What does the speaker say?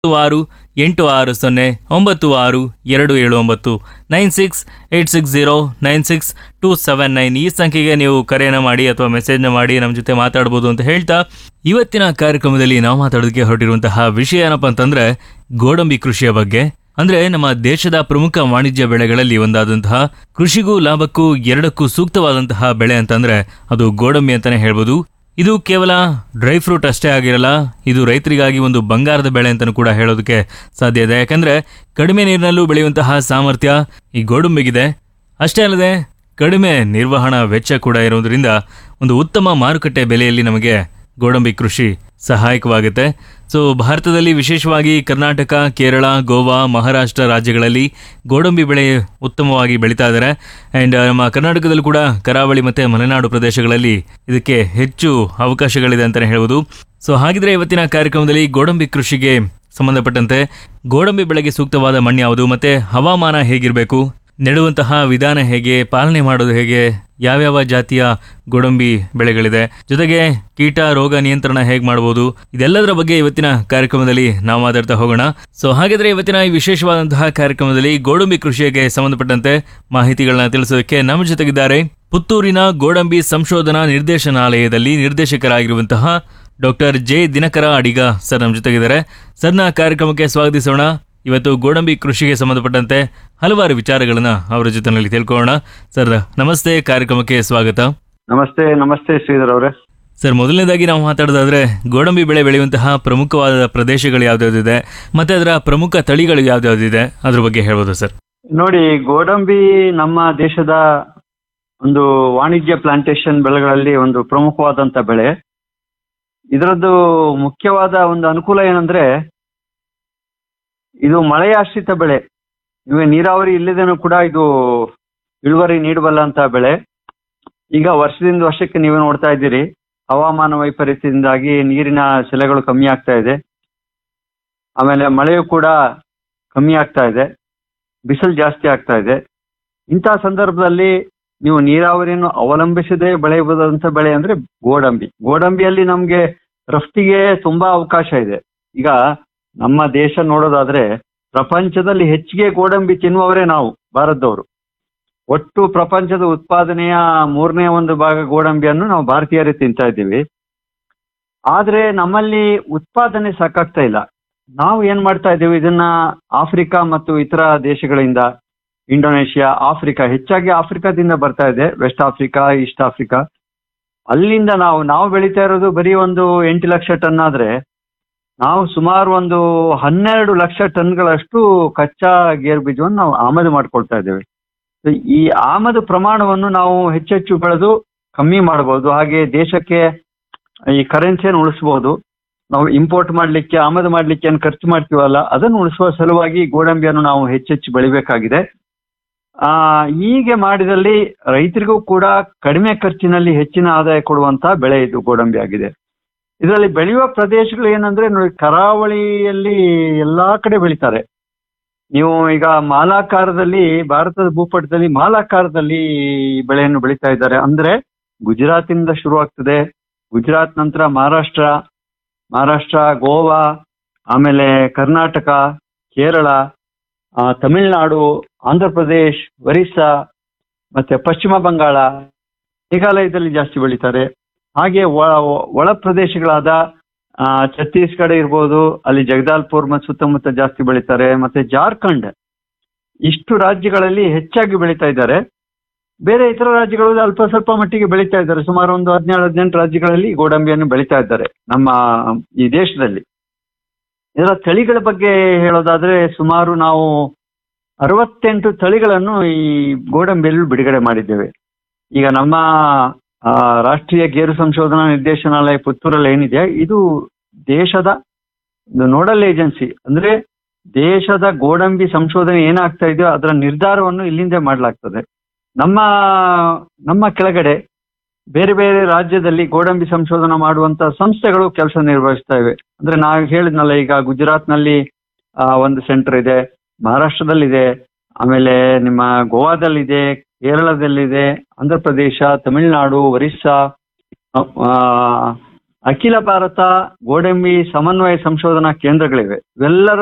ಆರು ಎಂಟು ಆರು ಸೊನ್ನೆ ಒಂಬತ್ತು ಆರು ಎರಡು ಏಳು ಒಂಬತ್ತು nine six eight six zero nine six two seven nine ಈ ಸಂಖ್ಯೆಗೆ ನೀವು ಕರೆಯನ್ನು ಮಾಡಿ ಅಥವಾ ಮೆಸೇಜ್ನ ಮಾಡಿ ನಮ್ಮ ಜೊತೆ ಮಾತಾಡ್ಬೋದು ಅಂತ ಹೇಳ್ತಾ ಇವತ್ತಿನ ಕಾರ್ಯಕ್ರಮದಲ್ಲಿ ನಾವು ಮಾತಾಡೋದಕ್ಕೆ ಹೊರಟಿರುವಂತಹ ವಿಷಯ ಏನಪ್ಪ ಅಂತಂದ್ರೆ ಗೋಡಂಬಿ ಕೃಷಿಯ ಬಗ್ಗೆ ಅಂದ್ರೆ ನಮ್ಮ ದೇಶದ ಪ್ರಮುಖ ವಾಣಿಜ್ಯ ಬೆಳೆಗಳಲ್ಲಿ ಒಂದಾದಂತಹ ಕೃಷಿಗೂ ಲಾಭಕ್ಕೂ ಎರಡಕ್ಕೂ ಸೂಕ್ತವಾದಂತಹ ಬೆಳೆ ಅಂತಂದ್ರೆ ಅದು ಗೋಡಂಬಿ ಅಂತಾನೆ ಹೇಳ್ಬೋದು ಇದು ಕೇವಲ ಡ್ರೈ ಫ್ರೂಟ್ ಅಷ್ಟೇ ಆಗಿರಲ್ಲ ಇದು ರೈತರಿಗಾಗಿ ಒಂದು ಬಂಗಾರದ ಬೆಳೆ ಅಂತಲೂ ಕೂಡ ಹೇಳೋದಕ್ಕೆ ಸಾಧ್ಯ ಇದೆ ಯಾಕಂದ್ರೆ ಕಡಿಮೆ ನೀರಿನಲ್ಲೂ ಬೆಳೆಯುವಂತಹ ಸಾಮರ್ಥ್ಯ ಈ ಗೋಡಂಬಿಗಿದೆ ಅಷ್ಟೇ ಅಲ್ಲದೆ ಕಡಿಮೆ ನಿರ್ವಹಣಾ ವೆಚ್ಚ ಕೂಡ ಇರೋದ್ರಿಂದ ಒಂದು ಉತ್ತಮ ಮಾರುಕಟ್ಟೆ ಬೆಲೆಯಲ್ಲಿ ನಮಗೆ ಗೋಡಂಬಿ ಕೃಷಿ ಸಹಾಯಕವಾಗುತ್ತೆ ಸೊ ಭಾರತದಲ್ಲಿ ವಿಶೇಷವಾಗಿ ಕರ್ನಾಟಕ ಕೇರಳ ಗೋವಾ ಮಹಾರಾಷ್ಟ್ರ ರಾಜ್ಯಗಳಲ್ಲಿ ಗೋಡಂಬಿ ಬೆಳೆ ಉತ್ತಮವಾಗಿ ಬೆಳೀತಾ ಇದ್ದಾರೆ ಆ್ಯಂಡ್ ನಮ್ಮ ಕರ್ನಾಟಕದಲ್ಲೂ ಕೂಡ ಕರಾವಳಿ ಮತ್ತು ಮಲೆನಾಡು ಪ್ರದೇಶಗಳಲ್ಲಿ ಇದಕ್ಕೆ ಹೆಚ್ಚು ಅವಕಾಶಗಳಿದೆ ಅಂತಲೇ ಹೇಳ್ಬೋದು ಸೊ ಹಾಗಿದ್ರೆ ಇವತ್ತಿನ ಕಾರ್ಯಕ್ರಮದಲ್ಲಿ ಗೋಡಂಬಿ ಕೃಷಿಗೆ ಸಂಬಂಧಪಟ್ಟಂತೆ ಗೋಡಂಬಿ ಬೆಳೆಗೆ ಸೂಕ್ತವಾದ ಮಣ್ಣು ಯಾವುದು ಮತ್ತು ಹವಾಮಾನ ಹೇಗಿರಬೇಕು ನೆಡುವಂತಹ ವಿಧಾನ ಹೇಗೆ ಪಾಲನೆ ಮಾಡೋದು ಹೇಗೆ ಯಾವ್ಯಾವ ಜಾತಿಯ ಗೋಡಂಬಿ ಬೆಳೆಗಳಿದೆ ಜೊತೆಗೆ ಕೀಟ ರೋಗ ನಿಯಂತ್ರಣ ಹೇಗೆ ಮಾಡ್ಬೋದು ಇದೆಲ್ಲದರ ಬಗ್ಗೆ ಇವತ್ತಿನ ಕಾರ್ಯಕ್ರಮದಲ್ಲಿ ನಾವು ಮಾತಾಡ್ತಾ ಹೋಗೋಣ ಸೊ ಹಾಗಾದ್ರೆ ಇವತ್ತಿನ ಈ ವಿಶೇಷವಾದಂತಹ ಕಾರ್ಯಕ್ರಮದಲ್ಲಿ ಗೋಡಂಬಿ ಕೃಷಿಗೆ ಸಂಬಂಧಪಟ್ಟಂತೆ ಮಾಹಿತಿಗಳನ್ನ ತಿಳಿಸೋದಕ್ಕೆ ನಮ್ಮ ಜೊತೆಗಿದ್ದಾರೆ ಪುತ್ತೂರಿನ ಗೋಡಂಬಿ ಸಂಶೋಧನಾ ನಿರ್ದೇಶನಾಲಯದಲ್ಲಿ ನಿರ್ದೇಶಕರಾಗಿರುವಂತಹ doctor J Dinakara Adiga sir ನಮ್ಮ ಜೊತೆಗಿದ್ದಾರೆ ಸರ್ನ ಕಾರ್ಯಕ್ರಮಕ್ಕೆ ಸ್ವಾಗತಿಸೋಣ ಇವತ್ತು ಗೋಡಂಬಿ ಕೃಷಿಗೆ ಸಂಬಂಧಪಟ್ಟಂತೆ ಹಲವಾರು ವಿಚಾರಗಳನ್ನ ಅವರ ಜೊತೆನಲ್ಲಿ ತಿಳ್ಕೊಳ್ಳೋಣ ಸರ್ ನಮಸ್ತೆ ಕಾರ್ಯಕ್ರಮಕ್ಕೆ ಸ್ವಾಗತ ನಮಸ್ತೆ ನಮಸ್ತೆ ಶ್ರೀಧರ್ ಅವರೇ ಸರ್ ಮೊದಲನೇದಾಗಿ ನಾವು ಮಾತಾಡೋದಾದ್ರೆ ಗೋಡಂಬಿ ಬೆಳೆ ಬೆಳೆಯುವಂತಹ ಪ್ರಮುಖವಾದ ಪ್ರದೇಶಗಳು ಯಾವ್ದಾವ್ದಿದೆ ಮತ್ತೆ ಅದರ ಪ್ರಮುಖ ತಳಿಗಳು ಯಾವ್ದಾವ್ದಿದೆ ಅದ್ರ ಬಗ್ಗೆ ಹೇಳ್ಬೋದು ಸರ್ ನೋಡಿ ಗೋಡಂಬಿ ನಮ್ಮ ದೇಶದ ಒಂದು ವಾಣಿಜ್ಯ ಪ್ಲಾಂಟೇಶನ್ ಬೆಳೆಗಳಲ್ಲಿ ಒಂದು ಪ್ರಮುಖವಾದಂತ ಬೆಳೆ ಇದರದ್ದು ಮುಖ್ಯವಾದ ಒಂದು ಅನುಕೂಲ ಏನಂದ್ರೆ ಇದು ಮಳೆಯಾಶ್ರಿತ ಬೆಳೆ ಇವಾಗ ನೀರಾವರಿ ಇಲ್ಲದೇನೂ ಕೂಡ ಇದು ಇಳುವರಿ ನೀಡಬಲ್ಲಂತ ಬೆಳೆ ಈಗ ವರ್ಷದಿಂದ ವರ್ಷಕ್ಕೆ ನೀವು ನೋಡ್ತಾ ಇದ್ದೀರಿ ಹವಾಮಾನ ವೈಪರೀತ್ಯದಿಂದಾಗಿ ನೀರಿನ ಸೆಲೆಗಳು ಕಮ್ಮಿ ಆಗ್ತಾ ಇದೆ ಆಮೇಲೆ ಮಳೆಯು ಕೂಡ ಕಮ್ಮಿ ಆಗ್ತಾ ಇದೆ ಬಿಸಿಲು ಜಾಸ್ತಿ ಆಗ್ತಾ ಇದೆ ಇಂತಹ ಸಂದರ್ಭದಲ್ಲಿ ನೀವು ನೀರಾವರಿಯನ್ನು ಅವಲಂಬಿಸದೆ ಬೆಳೆಯಬಹುದಂತ ಬೆಳೆ ಅಂದ್ರೆ ಗೋಡಂಬಿ ಗೋಡಂಬಿಯಲ್ಲಿ ನಮ್ಗೆ ರಫ್ತಿಗೆ ತುಂಬಾ ಅವಕಾಶ ಇದೆ ಈಗ ನಮ್ಮ ದೇಶ ನೋಡೋದಾದ್ರೆ ಪ್ರಪಂಚದಲ್ಲಿ ಹೆಚ್ಚಿಗೆ ಗೋಡಂಬಿ ತಿನ್ನುವವರೇ ನಾವು ಭಾರತದವರು ಒಟ್ಟು ಪ್ರಪಂಚದ ಉತ್ಪಾದನೆಯ ಮೂರನೇ ಒಂದು ಭಾಗ ಗೋಡಂಬಿಯನ್ನು ನಾವು ಭಾರತೀಯರೇ ತಿಂತಾ ಇದ್ದೀವಿ ಆದ್ರೆ ನಮ್ಮಲ್ಲಿ ಉತ್ಪಾದನೆ ಸಾಕಾಗ್ತಾ ಇಲ್ಲ ನಾವು ಏನ್ ಮಾಡ್ತಾ ಇದ್ದೀವಿ ಇದನ್ನ ಆಫ್ರಿಕಾ ಮತ್ತು ಇತರ ದೇಶಗಳಿಂದ ಇಂಡೋನೇಷಿಯಾ ಆಫ್ರಿಕಾ ಹೆಚ್ಚಾಗಿ ಆಫ್ರಿಕಾದಿಂದ ಬರ್ತಾ ಇದೆ ವೆಸ್ಟ್ ಆಫ್ರಿಕಾ ಈಸ್ಟ್ ಆಫ್ರಿಕಾ ಅಲ್ಲಿಂದ ನಾವು ನಾವು ಬೆಳೀತಾ ಇರೋದು ಬರೀ ಒಂದು ಎಂಟು ಲಕ್ಷ ಟನ್ ಆದ್ರೆ ನಾವು ಸುಮಾರು ಒಂದು ಹನ್ನೆರಡು ಲಕ್ಷ ಟನ್ಗಳಷ್ಟು ಕಚ್ಚಾ ಗೇರು ಬೀಜವನ್ನು ನಾವು ಆಮದು ಮಾಡ್ಕೊಳ್ತಾ ಇದ್ದೇವೆ So, ಈ ಆಮದು ಪ್ರಮಾಣವನ್ನು ನಾವು ಹೆಚ್ಚೆಚ್ಚು ಬೆಳೆದು ಕಮ್ಮಿ ಮಾಡಬಹುದು ಹಾಗೆ ದೇಶಕ್ಕೆ ಈ ಕರೆನ್ಸಿಯನ್ನು ಉಳಿಸಬಹುದು ನಾವು ಇಂಪೋರ್ಟ್ ಮಾಡ್ಲಿಕ್ಕೆ ಆಮದು ಮಾಡ್ಲಿಕ್ಕೆ ಏನು ಖರ್ಚು ಮಾಡ್ತೀವಲ್ಲ ಅದನ್ನು ಉಳಿಸುವ ಸಲುವಾಗಿ ಗೋಡಂಬಿಯನ್ನು ನಾವು ಹೆಚ್ಚೆಚ್ಚು ಬೆಳಿಬೇಕಾಗಿದೆ ಆ ಹೀಗೆ ಮಾಡಿದಲ್ಲಿ ರೈತರಿಗೂ ಕೂಡ ಕಡಿಮೆ ಖರ್ಚಿನಲ್ಲಿ ಹೆಚ್ಚಿನ ಆದಾಯ ಕೊಡುವಂತ ಬೆಳೆ ಇದು ಗೋಡಂಬಿ ಆಗಿದೆ ಇದರಲ್ಲಿ ಬೆಳೆಯುವ ಪ್ರದೇಶಗಳು ಏನಂದ್ರೆ ನೋಡಿ ಕರಾವಳಿಯಲ್ಲಿ ಎಲ್ಲಾ ಕಡೆ ಬೆಳಿತಾರೆ ನೀವು ಈಗ ಮಾಲಾಕಾರದಲ್ಲಿ ಭಾರತದ ಭೂಪಟದಲ್ಲಿ ಮಾಲಾಕಾರದಲ್ಲಿ ಈ ಬೆಳೆಯನ್ನು ಬೆಳೀತಾ ಇದ್ದಾರೆ ಅಂದ್ರೆ ಗುಜರಾತಿಂದ ಶುರು ಆಗ್ತದೆ ಗುಜರಾತ್ ನಂತರ ಮಹಾರಾಷ್ಟ್ರ ಮಹಾರಾಷ್ಟ್ರ ಗೋವಾ ಆಮೇಲೆ ಕರ್ನಾಟಕ ಕೇರಳ ಆ, ತಮಿಳುನಾಡು ಆಂಧ್ರ ಪ್ರದೇಶ್ ಒರಿಸ್ಸಾ ಮತ್ತೆ ಪಶ್ಚಿಮ ಬಂಗಾಳ ಮೇಘಾಲಯದಲ್ಲಿ ಜಾಸ್ತಿ ಬೆಳೀತಾರೆ ಹಾಗೆ ಒಳ- ಒಳ ಪ್ರದೇಶಗಳಾದ ಆ, ಛತ್ತೀಸ್ಗಢ ಇರ್ಬೋದು ಅಲ್ಲಿ ಜಗದಾಲ್ಪುರ್ ಮತ್ತು ಸುತ್ತಮುತ್ತ ಜಾಸ್ತಿ ಬೆಳೀತಾರೆ ಮತ್ತೆ ಜಾರ್ಖಂಡ್ ಇಷ್ಟು ರಾಜ್ಯಗಳಲ್ಲಿ ಹೆಚ್ಚಾಗಿ ಬೆಳೀತಾ ಇದ್ದಾರೆ ಬೇರೆ ಇತರ ರಾಜ್ಯಗಳಲ್ಲಿ ಅಲ್ಪ ಸ್ವಲ್ಪ ಮಟ್ಟಿಗೆ ಬೆಳೀತಾ ಇದ್ದಾರೆ ಸುಮಾರು ಒಂದು ಹದಿನೇಳು ಹದಿನೆಂಟು ರಾಜ್ಯಗಳಲ್ಲಿ ಗೋಡಂಬಿಯನ್ನು ಬೆಳೀತಾ ಇದ್ದಾರೆ ನಮ್ಮ ಈ ದೇಶದಲ್ಲಿ ಇದರ ತಳಿಗಳ ಬಗ್ಗೆ ಹೇಳೋದಾದ್ರೆ ಸುಮಾರು ನಾವು ಅರವತ್ತೆಂಟು ತಳಿಗಳನ್ನು ಈ ಗೋಡಂಬಿಯಲ್ಲಿ ಬಿಡುಗಡೆ ಮಾಡಿದ್ದೇವೆ ಈಗ ನಮ್ಮ ಆ, ರಾಷ್ಟ್ರೀಯ ಗೇರು ಸಂಶೋಧನಾ ನಿರ್ದೇಶನಾಲಯ ಪುತ್ತೂರಲ್ಲಿ ಏನಿದೆ ಇದು ದೇಶದ ಒಂದು ನೋಡಲ್ ಏಜೆನ್ಸಿ ಅಂದ್ರೆ ದೇಶದ ಗೋಡಂಬಿ ಸಂಶೋಧನೆ ಏನಾಗ್ತಾ ಇದೆಯೋ ಅದರ ನಿರ್ಧಾರವನ್ನು ಇಲ್ಲಿಂದ ಮಾಡಲಾಗ್ತದೆ ನಮ್ಮ ನಮ್ಮ ಕೆಳಗಡೆ ಬೇರೆ ಬೇರೆ ರಾಜ್ಯದಲ್ಲಿ ಗೋಡಂಬಿ ಸಂಶೋಧನಾ ಮಾಡುವಂತ ಸಂಸ್ಥೆಗಳು ಕೆಲಸ ನಿರ್ವಹಿಸ್ತಾ ಇವೆ ಅಂದ್ರೆ ನಾವು ಹೇಳಿದ್ನಲ್ಲ ಈಗ ಗುಜರಾತ್ನಲ್ಲಿ ಆ, ಒಂದು ಸೆಂಟರ್ ಇದೆ ಮಹಾರಾಷ್ಟ್ರದಲ್ಲಿದೆ ಆಮೇಲೆ ನಿಮ್ಮ ಗೋವಾದಲ್ಲಿದೆ ಕೇರಳದಲ್ಲಿದೆ ಆಂಧ್ರ ಪ್ರದೇಶ ತಮಿಳುನಾಡು ಒರಿಸ್ಸಾ ಆ, ಅಖಿಲ ಭಾರತ ಗೋಡಂಬಿ ಸಮನ್ವಯ ಸಂಶೋಧನಾ ಕೇಂದ್ರಗಳಿವೆ ಇವೆಲ್ಲರ